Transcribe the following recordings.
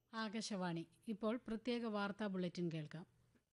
ആകാശവാണി ഇപ്പോൾ പ്രത്യേക വാർത്താ ബുള്ളറ്റിൻ കേൾക്കാം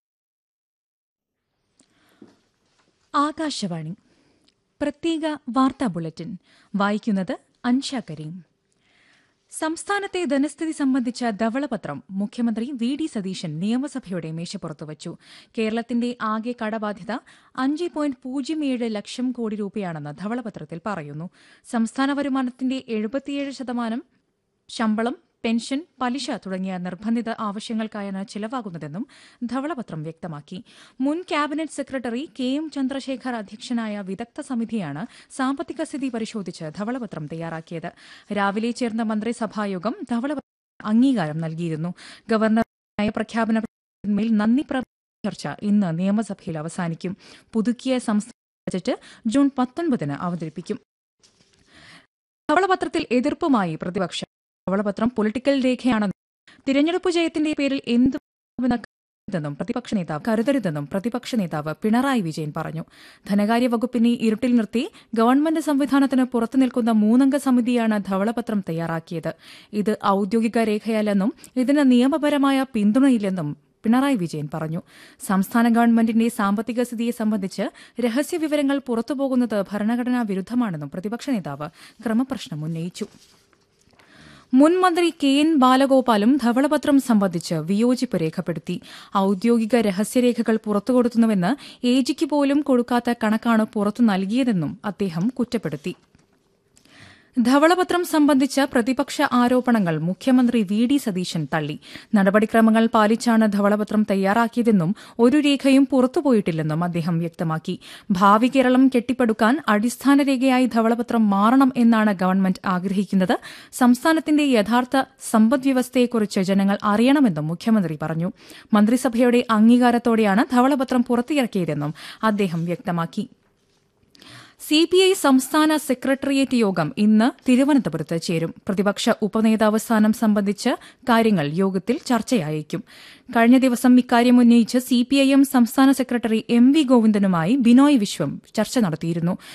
ആകാശവാണി പ്രത്യേക വാർത്താ ബുള്ളറ്റിൻ വായിക്കുന്നത് അൻഷ കരീം സംസ്ഥാനത്തെ ധനസ്ഥിതി സംബന്ധിച്ച ധവളപത്രം മുഖ്യമന്ത്രി വി ഡി സതീശൻ നിയമസഭയുടെ മേശപ്പുറത്ത് വച്ചു കേരളത്തിന്റെ ആകെ കടബാധ്യത അഞ്ച് പോയിന്റ് പൂജ്യം ഏഴ് ലക്ഷം കോടി രൂപയാണെന്ന് ധവളപത്രത്തിൽ പറയുന്നു സംസ്ഥാന വരുമാനത്തിന്റെ എഴുപത്തിയേഴ് ശതമാനം ശമ്പളം പെൻഷൻ പലിശ തുടങ്ങിയ നിർബന്ധിത ആവശ്യങ്ങൾക്കായാണ് ചിലവാകുന്നതെന്നും ധവളപത്രം വ്യക്തമാക്കി മുൻ cabinet secretary K M Chandrasekhar അധ്യക്ഷനായ വിദഗ്ധ സമിതിയാണ് സാമ്പത്തിക സ്ഥിതി പരിശോധിച്ച് ധവളപത്രം തയ്യാറാക്കിയത് രാവിലെ ചേർന്ന മന്ത്രിസഭായോഗം ധവളപത്രം അംഗീകാരം നൽകിയിരുന്നു ഗവർണർ നയപ്രഖ്യാപനമേൽ നന്ദി പ്രകടന ചർച്ച ഇന്ന് നിയമസഭയിൽ അവസാനിക്കും പുതുക്കിയ സംസ്ഥാന ബജറ്റ് ജൂൺ പത്തൊൻപതിന് അവതരിപ്പിക്കും ധവളപത്രത്തിൽ എതിർപ്പുമായി പ്രതിപക്ഷം ധവളപത്രം പൊളിറ്റിക്കൽ രേഖയാണെന്നും തിരഞ്ഞെടുപ്പ് ജയത്തിന്റെ പേരിൽ എന്ത് െന്നും പ്രതിപക്ഷ നേതാവ് കരുതരുതെന്നും പ്രതിപക്ഷ നേതാവ് പിണറായി വിജയൻ പറഞ്ഞു ധനകാര്യ വകുപ്പിനെ ഇരുട്ടിൽ നിർത്തി ഗവൺമെന്റ് സംവിധാനത്തിന് പുറത്തു നിൽക്കുന്ന മൂന്നംഗ സമിതിയാണ് ധവളപത്രം തയ്യാറാക്കിയത് ഇത് ഔദ്യോഗിക രേഖയല്ലെന്നും ഇതിന് നിയമപരമായ പിന്തുണയില്ലെന്നും പിണറായി വിജയൻ പറഞ്ഞു സംസ്ഥാന ഗവൺമെന്റിന്റെ സാമ്പത്തിക സ്ഥിതിയെ സംബന്ധിച്ച് രഹസ്യവിവരങ്ങൾ പുറത്തുപോകുന്നത് ഭരണഘടനാ വിരുദ്ധമാണെന്നും പ്രതിപക്ഷ നേതാവ് ക്രമപ്രശ്നം ഉന്നയിച്ചു മുൻ മന്ത്രി കെ എൻ ബാലഗോപാലും ധവളപത്രം സംബന്ധിച്ച് വിയോജിപ്പ് രേഖപ്പെടുത്തി ഔദ്യോഗിക രഹസ്യരേഖകൾ പുറത്തുകൊടുത്തുന്നുവെന്ന് എജിക്ക് പോലും കൊടുക്കാത്ത കണക്കാണ് പുറത്തു നൽകിയതെന്നും അദ്ദേഹം കുറ്റപ്പെടുത്തി ധവളപത്രം സംബന്ധിച്ച പ്രതിപക്ഷ ആരോപണങ്ങൾ മുഖ്യമന്ത്രി വി ഡി സതീശൻ തള്ളി നടപടിക്രമങ്ങൾ പാലിച്ചാണ് ധവളപത്രം തയ്യാറാക്കിയതെന്നും ഒരു രേഖയും പുറത്തുപോയിട്ടില്ലെന്നും അദ്ദേഹം വ്യക്തമാക്കി ഭാവി കേരളം കെട്ടിപ്പടുക്കാൻ അടിസ്ഥാന രേഖയായി ധവളപത്രം മാറണം എന്നാണ് ഗവൺമെന്റ് ആഗ്രഹിക്കുന്നത് സംസ്ഥാനത്തിന്റെ യഥാർത്ഥ സമ്പദ്വ്യവസ്ഥയെക്കുറിച്ച് ജനങ്ങൾ അറിയണമെന്നും മുഖ്യമന്ത്രി പറഞ്ഞു മന്ത്രിസഭയുടെ അംഗീകാരത്തോടെയാണ് ധവളപത്രം പുറത്തിറക്കിയതെന്നും അദ്ദേഹം വ്യക്തമാക്കി സിപിഐ സംസ്ഥാന സെക്രട്ടേറിയറ്റ് യോഗം ഇന്ന് തിരുവനന്തപുരത്ത് ചേരും പ്രതിപക്ഷ ഉപനേതാവ് സ്ഥാനം സംബന്ധിച്ച് കാര്യങ്ങൾ യോഗത്തിൽ ചർച്ചയായേക്കും കഴിഞ്ഞ ദിവസം ഇക്കാര്യം ഉന്നയിച്ച് സിപിഐഎം സംസ്ഥാന സെക്രട്ടറി എം വി ഗോവിന്ദനുമായി ബിനോയ് വിശ്വം ചർച്ച നടത്തിയിരുന്നു